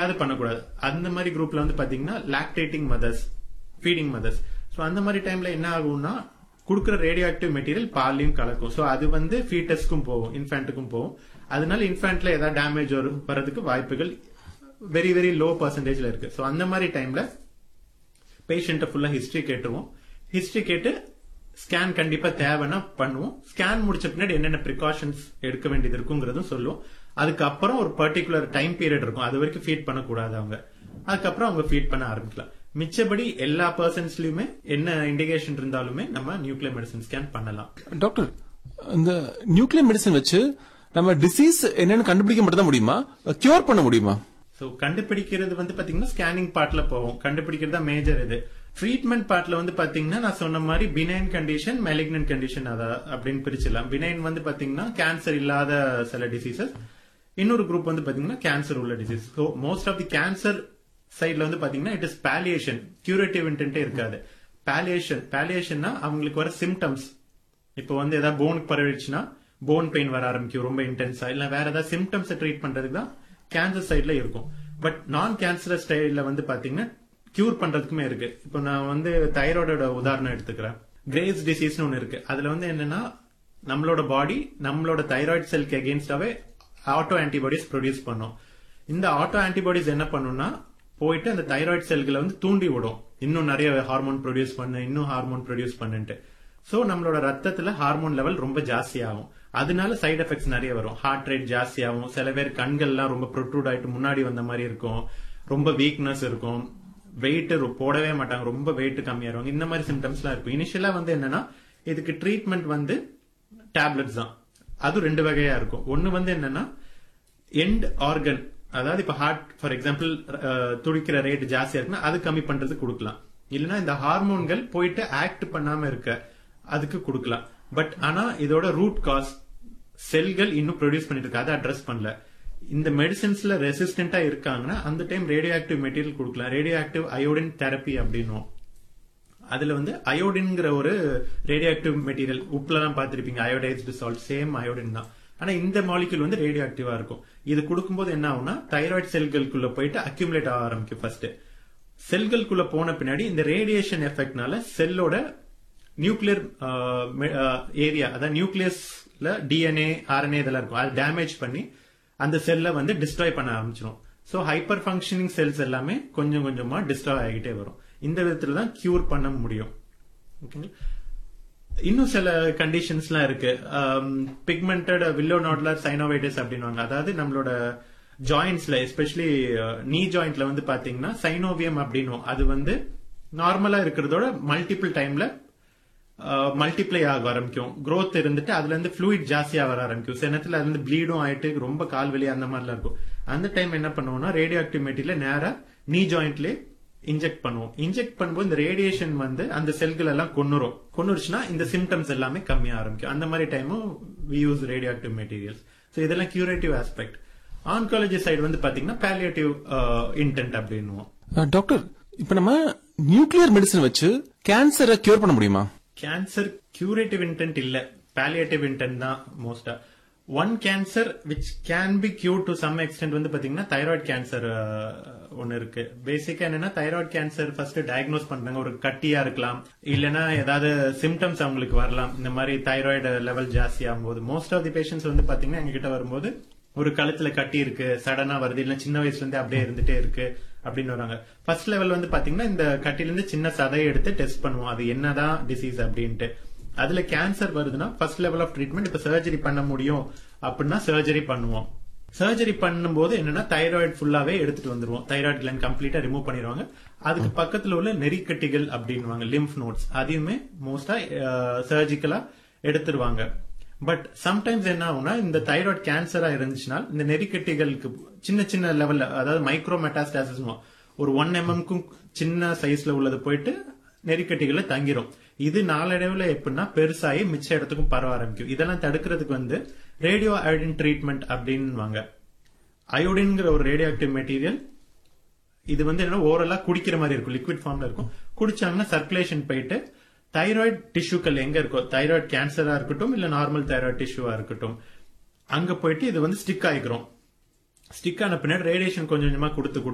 அது பண்ணக்கூடாது அந்த மாதிரி குரூப்ல வந்து பாத்தீங்கன்னா lactating mothers feeding mothers so அந்த மாதிரி டைம்ல என்ன ஆகும்னா கொடுக்குற ரேடியோ ஆக்டிவ் மெட்டீரியல் பால்லையும் கலக்கும் ஸோ அது வந்து ஃபீட்டஸ்க்கும் போகும் இன்ஃபேண்ட்டுக்கும் போகும் அதனால இன்ஃபேண்ட்ல ஏதாவது டேமேஜ் வரும் வரதுக்கு வாய்ப்புகள் வெரி வெரி லோ பர்சன்டேஜ்ல இருக்கு ஸோ அந்த மாதிரி டைம்ல பேஷண்ட்டை ஃபுல்லா ஹிஸ்டரி கேட்டுருவோம் ஹிஸ்டரி கேட்டு ஸ்கேன் கண்டிப்பா தேவைன்னா பண்ணுவோம் ஸ்கேன் முடிச்ச பின்னாடி என்னென்ன ப்ரிகாஷன்ஸ் எடுக்க வேண்டியது இருக்குங்கிறதும் சொல்லுவோம் அதுக்கப்புறம் ஒரு பர்டிகுலர் டைம் பீரியட் இருக்கும் அது வரைக்கும் ஃபீட் பண்ணக்கூடாது அவங்க அதுக்கப்புறம் அவங்க ஃபீட் பண்ண ஆரம்பிக்கலாம் மிச்சபடி எல்லா பர்சன்ஸ்லயுமே என்ன இண்டிகேஷன் இருந்தாலுமே நம்ம நியூக்ளியர் மெடிசன் ஸ்கேன் பண்ணலாம் டாக்டர் இந்த நியூக்ளியர் மெடிசன் வச்சு நம்ம டிசீஸ் என்னன்னு கண்டுபிடிக்க மட்டும் தான் முடியுமா கியூர் பண்ண முடியுமா சோ கண்டுபிடிக்கிறது வந்து பாத்தீங்கன்னா ஸ்கேனிங் பார்ட்ல போகும் கண்டுபிடிக்கிறது தான் மேஜர் இது ட்ரீட்மெண்ட் பார்ட்ல வந்து பாத்தீங்கன்னா நான் சொன்ன மாதிரி பினைன் கண்டிஷன் மெலிக்னன்ட் கண்டிஷன் அத அப்படின்னு பிரிச்சிடலாம் பினைன் வந்து பாத்தீங்கன்னா கேன்சர் இல்லாத சில டிசீசஸ் இன்னொரு குரூப் வந்து பாத்தீங்கன்னா கேன்சர் உள்ள disease so most of the cancer சைட்ல வந்து பாத்தீங்கன்னா இட் இஸ் பாலியேஷன் கியூரேட்டிவ் இன்டென்ட்டே இருக்காது பாலியேஷன் பாலியேஷன்னா அவங்களுக்கு வர சிம்டம்ஸ் இப்போ வந்து ஏதாவது போனுக்கு பரவிடுச்சுன்னா போன் பெயின் வர ஆரம்பிக்கும் ரொம்ப இன்டென்ஸா இல்ல வேற ஏதாவது சிம்டம்ஸ் ட்ரீட் பண்றதுக்கு தான் கேன்சர் சைட்ல இருக்கும் பட் நான் கேன்சரஸ் ஸ்டைல வந்து பாத்தீங்கன்னா கியூர் பண்றதுக்குமே இருக்கு இப்போ நான் வந்து தைராய்டோட உதாரணம் எடுத்துக்கிறேன் கிரேஸ் டிசீஸ்னு ஒன்னு இருக்கு அதுல வந்து என்னன்னா நம்மளோட பாடி நம்மளோட தைராய்டு செல்க்கு அகேன்ஸ்டாவே ஆட்டோ ஆன்டிபாடிஸ் ப்ரொடியூஸ் பண்ணும் இந்த ஆட்டோ ஆன்டிபாடிஸ் என்ன பண்ணும்னா போயிட்டு அந்த தைராய்டு செல்களை வந்து தூண்டி விடும் இன்னும் நிறைய ஹார்மோன் ப்ரொடியூஸ் பண்ணு இன்னும் ஹார்மோன் ப்ரொடியூஸ் பண்ணுன்ட்டு சோ நம்மளோட ரத்தத்துல ஹார்மோன் லெவல் ரொம்ப ஜாஸ்தி ஆகும் அதனால சைடு எஃபெக்ட்ஸ் நிறைய வரும் ஹார்ட் ரேட் ஜாஸ்தி ஆகும் சில பேர் கண்கள்லாம் ரொம்ப ப்ரொட்ரூட் ஆயிட்டு முன்னாடி வந்த மாதிரி இருக்கும் ரொம்ப வீக்னஸ் இருக்கும் வெயிட் போடவே மாட்டாங்க ரொம்ப வெயிட் கம்மியாயிருவாங்க இந்த மாதிரி சிம்டம்ஸ்லாம் இருக்கும் இனிஷியலா வந்து என்னன்னா இதுக்கு ட்ரீட்மெண்ட் வந்து டேப்லெட்ஸ் தான் அது ரெண்டு வகையா இருக்கும் ஒன்னு வந்து என்னன்னா எண்ட் ஆர்கன் அதாவது இப்ப ஹார்ட் ஃபார் எக்ஸாம்பிள் துடிக்கிற ரேட் ஜாஸ்தியா இருக்குன்னா அது கம்மி பண்றதுக்கு கொடுக்கலாம் இல்லைன்னா இந்த ஹார்மோன்கள் போயிட்டு ஆக்ட் பண்ணாம இருக்க அதுக்கு கொடுக்கலாம் பட் ஆனா இதோட ரூட் காஸ் செல்கள் இன்னும் ப்ரொடியூஸ் பண்ணிட்டு இருக்கு அதை அட்ரஸ் பண்ணல இந்த மெடிசின்ஸ்ல ரெசிஸ்டன்டா இருக்காங்கன்னா அந்த டைம் ரேடியோ ஆக்டிவ் மெட்டீரியல் கொடுக்கலாம் ரேடியோ ஆக்டிவ் அயோடின் தெரப்பி அப்படின்னும் அதுல வந்து அயோடின்ங்கிற ஒரு ரேடியோ ஆக்டிவ் மெட்டீரியல் உப்புல தான் பார்த்திருப்பீங்க அயோடைஸ்டு சால்ட் சேம் அயோடின் தான் ஆனா இந்த மாலிக்யூல் வந்து ரேடியோ ஆக்டிவா இருக்கும் இது கொடுக்கும்போது என்ன ஆகும்னா தைராய்டு செல்களுக்குள்ள போயிட்டு அக்யூமுலேட் ஆக ஆரம்பிக்கும் ஃபர்ஸ்ட் செல்களுக்குள்ள போன பின்னாடி இந்த ரேடியேஷன் எஃபெக்ட்னால செல்லோட நியூக்ளியர் ஏரியா அதாவது நியூக்ளியஸ்ல டிஎன்ஏ ஆர்என்ஏ இதெல்லாம் இருக்கும் அது டேமேஜ் பண்ணி அந்த செல்லை வந்து டிஸ்ட்ராய் பண்ண ஆரம்பிச்சிடும் ஸோ ஹைப்பர் ஃபங்க்ஷனிங் செல்ஸ் எல்லாமே கொஞ்சம் கொஞ்சமா டிஸ்ட்ராய் ஆகிட்டே வரும் இந்த விதத்துல தான் கியூர் பண்ண முடியும் ஓகேங்களா இன்னும் சில கண்டிஷன்ஸ்லாம் இருக்கு பிக்மெண்டட் வில்லோ நாட்லர் சைனோவைட்டிஸ் அப்படின்வாங்க அதாவது நம்மளோட ஜாயின்ஸ்ல எஸ்பெஷலி நீ ஜாயிண்ட்ல வந்து பாத்தீங்கன்னா சைனோவியம் அப்படின்னும் அது வந்து நார்மலா இருக்கிறதோட மல்டிபிள் டைம்ல மல்டிப்ளை ஆக ஆரம்பிக்கும் growth இருந்துட்டு அதுல இருந்து ஃப்ளூயிட் ஜாஸ்தியா வர ஆரம்பிக்கும் சில நேரத்துல அதுல இருந்து ப்ளீடும் ஆயிட்டு ரொம்ப கால் வலி அந்த மாதிரிலாம் இருக்கும் அந்த டைம் என்ன பண்ணுவோம்னா ரேடியோ ஆக்டிவ் மெட்டீரியல் நேரா நீ ஜாயிண்ட்லயே இன்ஜெக்ட் பண்ணுவோம் இன்ஜெக்ட் பண்ணும்போது இந்த ரேடியேஷன் வந்து அந்த செல்கள் எல்லாம் கொன்னுரும் கொன்னுருச்சுன்னா இந்த சிம்டம்ஸ் எல்லாமே கம்மிய ஆரம்பிக்கும் அந்த மாதிரி டைமும் we use radio active materials so இதெல்லாம் கியூரேட்டிவ் ஆஸ்பெக்ட் ஆன்காலஜி சைடு வந்து பாத்தீங்கன்னா பேலியேட்டிவ் இன்டென்ட் அப்படின்னுவோம் அஹ், டாக்டர் இப்ப நம்ம நியூக்ளியர் மெடிசன் வச்சு கேன்சரை கியூர் பண்ண முடியுமா கேன்சர் கியூரேட்டிவ் இன்டென்ட் இல்ல பேலியேட்டிவ் இன்டென்ட் தான் மோஸ்டா one cancer which can be cure to some extent வந்து பாத்தீங்கன்னா தைராய்டு கேன்சர் ஒன்னு இருக்கு பேசிக்கா என்னன்னா தைராய்டு கேன்சர் ஃபர்ஸ்ட் டயக்னோஸ் பண்றாங்க ஒரு கட்டியா இருக்கலாம் இல்லைன்னா ஏதாவது சிம்டம்ஸ் அவங்களுக்கு வரலாம் இந்த மாதிரி தைராய்டு லெவல் ஜாஸ்தி ஆகும்போது மோஸ்ட் ஆஃப் தி பேஷண்ட்ஸ் வந்து பாத்தீங்கன்னா எங்ககிட்ட வரும்போது ஒரு கழுத்துல கட்டி இருக்கு சடனா வருது இல்ல சின்ன வயசுல இருந்தே அப்படியே இருந்துட்டே இருக்கு அப்படின்னு வராங்க ஃபர்ஸ்ட் லெவல் வந்து பாத்தீங்கன்னா இந்த கட்டில இருந்து சின்ன சதையை எடுத்து டெஸ்ட் பண்ணுவோம் அது என்னதான் டிசீஸ் அப்படின்ட்டு அதுல கேன்சர் வருதுன்னா ஃபர்ஸ்ட் லெவல் ஆஃப் ட்ரீட்மெண்ட் இப்ப சர்ஜரி பண்ண முடியும் அப்படின்னா சர்ஜரி பண்ணுவோம் சர்ஜரி பண்ணும்போது என்னன்னா தைராய்டு ஃபுல்லாவே எடுத்துட்டு வந்துருவோம் தைராய்டு கிளாண்ட் கம்ப்ளீட்டா ரிமூவ் பண்ணிடுவாங்க அதுக்கு பக்கத்துல உள்ள நெறிக்கட்டிகள் அப்படின்வாங்க லிம்ஃப் நோட்ஸ் அதையுமே மோஸ்டா சர்ஜிக்கலா எடுத்துருவாங்க பட் சம்டைம்ஸ் என்ன ஆகும்னா இந்த தைராய்டு கேன்சரா இருந்துச்சுன்னா இந்த நெறிக்கட்டிகளுக்கு சின்ன சின்ன லெவல்ல அதாவது மைக்ரோ மெட்டாஸ்டாசிஸ் ஒரு ஒன் எம்எம்க்கும் சின்ன சைஸ்ல உள்ளது போயிட்டு நெறிக்கட்டிகளை தங்கிரும் இது நாளடைவுல எப்படின்னா பெருசாகி மிச்ச இடத்துக்கும் பரவ ஆரம்பிக்கும் இதெல்லாம் தடுக்கிறதுக்கு வந்து ரேடியோ அயோடின் ட்ரீட்மெண்ட் அப்படின்வாங்க அயோடின்ங்கிற ஒரு ரேடியோ ஆக்டிவ் மெட்டீரியல் இது வந்து என்ன ஓரலா குடிக்கிற மாதிரி இருக்கும் லிக்விட் ஃபார்ம்ல இருக்கும் குடிச்சாங்கன்னா சர்க்குலேஷன் போயிட்டு தைராய்டு டிஷ்யூக்கள் எங்க இருக்கோ தைராய்டு கேன்சரா இருக்கட்டும் இல்ல நார்மல் தைராய்டு டிஷ்யூவா இருக்கட்டும் அங்க போயிட்டு இது வந்து ஸ்டிக் ஆகிக்கிறோம் ஸ்டிக் ஆன பின்னாடி ரேடியேஷன் கொஞ்சம் கொஞ்சமா கொடுத்து கொடுத்து